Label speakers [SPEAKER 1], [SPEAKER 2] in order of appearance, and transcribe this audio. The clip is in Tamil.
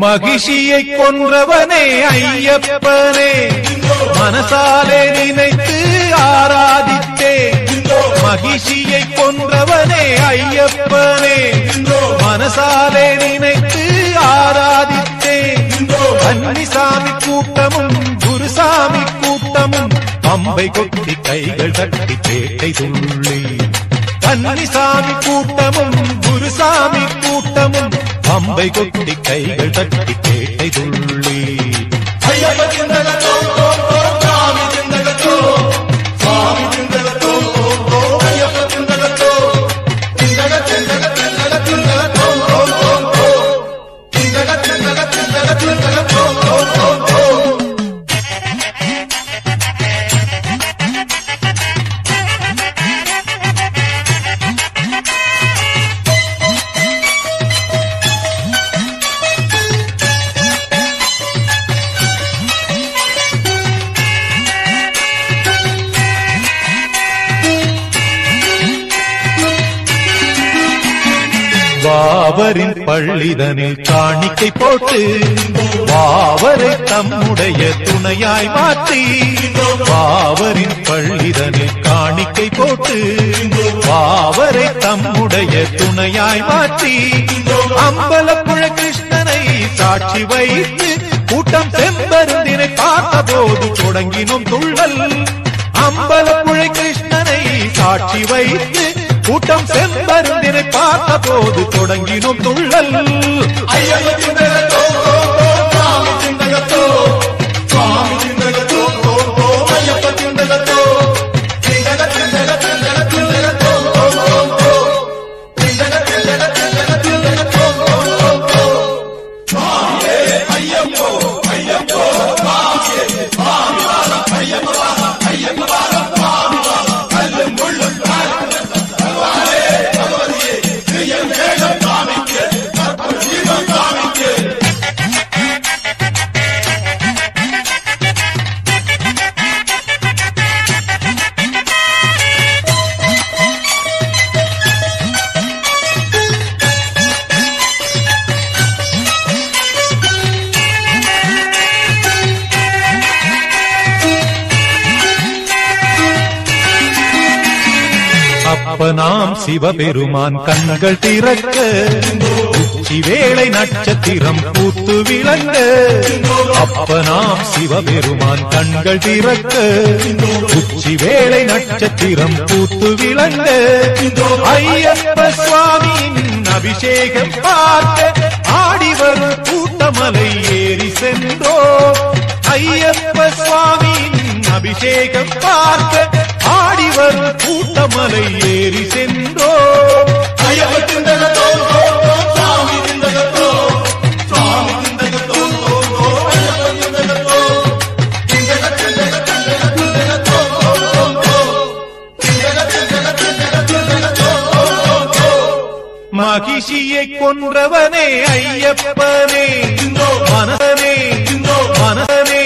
[SPEAKER 1] மகிஷியை கொன்றவனே ஐயப்பனே மனசாலே நினைத்து ஆராதித்தே மகிஷியை கொன்றவனே ஐயப்பனே மனசாலே நினைத்து ஆராதித்தே கன்னிசாமி கூட்டமும் குருசாமி கூட்டமும் பம்பை கொட்டி கைகள் தட்டி பேட்டை துள்ளி கன்னிசாமி கூட்டமும் குருசாமி கூட்டமும் பம்பை கொட்டி கைகள் தட்டி பேட்டை துள்ளி
[SPEAKER 2] ஐயப்ப சிந்தகத்தோ சாமி சிந்தகத்தோ சுவாமி சிந்தகத்தோ ஐயப்ப சிந்தகத்தோ சிந்தக சிந்தக சிந்தக சிந்தகத்தோ சிந்தக சிந்தக சிந்தக சிந்தகத்தோ
[SPEAKER 1] வாவரின் பள்ளிதனில் காணிக்கை போட்டு வாவரை தம்முடைய துணையாய் மாற்றி வாவரின் பள்ளிதனில் காணிக்கை போட்டு வாவரை தம்முடைய துணையாய் மாற்றி அம்பலப்புழ கிருஷ்ணனை சாட்சி வைத்து கூட்டம் செம்பருந்தினை பார்த்தபோது தொடங்கினோம் துள்ளல் அம்பலப்புழ கிருஷ்ணனை சாட்சி வைத்து கூட்டம் செம்பருந்தினை பார்த்த போது தொடங்கினோம் துள்ளல்
[SPEAKER 2] ஐயப்ப சிந்தகத்தோ சாமி சிந்தகத்தோ சுவாமி சிந்தகத்தோ ஐயப்ப சிந்தகத்தோ சிந்தக சிந்தக சிந்தக சிந்தகத்தோ சிந்தக சிந்தக சிந்தக சிந்தகத்தோ சுவாமியே ஐயப்போ ஐயப்போ சுவாமியே சுவாமி வாரம் ஐயப்ப வாரம் ஐயப்ப வாரம் சுவாமி வாரம் கல்லும் முள்ளும் காலும் பகவானே பகவதியே என் வேகம் காமிக்க கற்ப ஜீவன் காமிக்க
[SPEAKER 1] அப்பனாம் சிவபெருமான் கண்கள் திறக்க உச்சி வேளை நட்சத்திரம் பூத்து விளங்க அப்பனாம் சிவபெருமான் கண்கள் திறக்க உச்சி வேளை நட்சத்திரம் பூத்து விளங்க ஐயப்ப சுவாமியின் அபிஷேகம் பார்க்க ஆடி வரும் கூட்டமலை ஏறி சென்றோ ஐயப்ப சுவாமியின் அபிஷேகம் பார்க்க ஆடி வரும் கூட்டமலை ஏறி சென்றோ
[SPEAKER 2] ஐயப்ப சிந்தகத்தோ சுவாமி சிந்தகத்தோ சுவாமி சிந்தகத்தோ ஐயப்ப சிந்தகத்தோ சிந்தக சிந்தக சிந்தக சிந்தகத்தோ சிந்தக சிந்தக சிந்தக சிந்தகத்தோ
[SPEAKER 1] மகிஷியை கொன்றவனே ஐயப்பனே மனசனே மனசனே